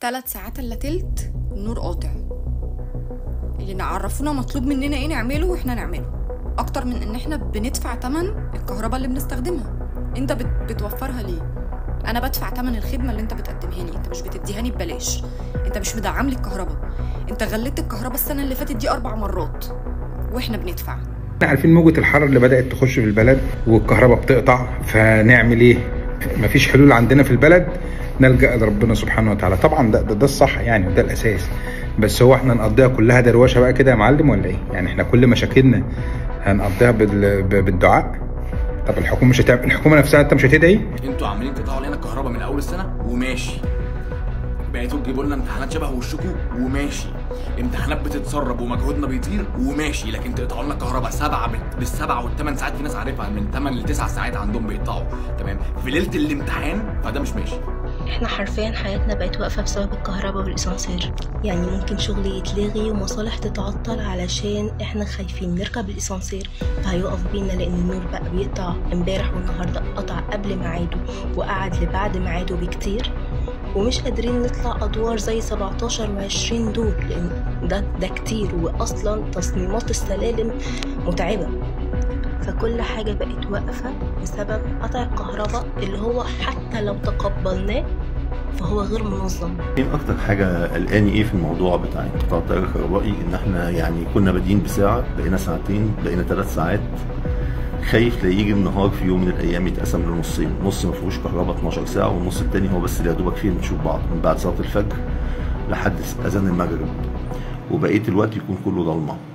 ثلاث ساعات الا تلت النور قاطع اللي عرفونا مطلوب مننا ايه نعمله واحنا نعمله اكتر من ان احنا بندفع تمن الكهرباء اللي بنستخدمها انت بت... بتوفرها ليه انا بدفع تمن الخدمه اللي انت بتقدمها لي انت مش بتديهاني ببلاش انت مش مدعم لي الكهرباء انت غليت الكهرباء السنه اللي فاتت دي اربع مرات واحنا بندفع احنا عارفين موجة الحر اللي بدأت تخش في البلد والكهرباء بتقطع فنعمل ايه؟ مفيش حلول عندنا في البلد نلجأ لربنا سبحانه وتعالى طبعا ده, ده, ده الصح يعني وده الأساس بس هو احنا نقضيها كلها دروشة بقى كده يا معلم ولا ايه؟ يعني احنا كل مشاكلنا هنقضيها بال- ب- بالدعاء طب الحكومة مش هتعمل الحكومة نفسها انت مش هتدعي؟ انتوا عمالين تقطعوا علينا الكهرباء من اول السنه وماشي بقيتوا تجيبوا لنا امتحانات شبه وشكوا وماشي امتحانات بتتسرب ومجهودنا بيطير وماشي لكن تقطعوا لنا الكهرباء سبعه بال- بالسبعه والثمان ساعات في ناس عارفها من 8 ل 9 ساعات عندهم بيقطعوا تمام في ليله الامتحان فده مش ماشي احنا حرفيا حياتنا بقت واقفة بسبب الكهرباء والإسانسير يعني ممكن شغل يتلغي ومصالح تتعطل علشان احنا خايفين نركب الإسانسير فهيقف بينا لأن النور بقى بيقطع امبارح والنهاردة قطع قبل ميعاده وقعد لبعد ميعاده بكتير ومش قادرين نطلع أدوار زي 17 و20 دور لأن ده ده كتير وأصلا تصميمات السلالم متعبة فكل حاجة بقت واقفة بسبب قطع الكهرباء اللي هو حتى لو تقبلناه فهو غير منظم يمكن اكتر حاجه قلقاني ايه في الموضوع بتاع انقطاع التيار الكهربائي ان احنا يعني كنا بادئين بساعه بقينا ساعتين بقينا ثلاث ساعات خايف لا يجي النهار في يوم من الايام يتقسم لنصين نص ما فيهوش كهرباء 12 ساعه والنص التاني هو بس اللي يا دوبك فيه نشوف بعض من بعد صلاه الفجر لحد اذان المغرب وبقيه الوقت يكون كله ضلمه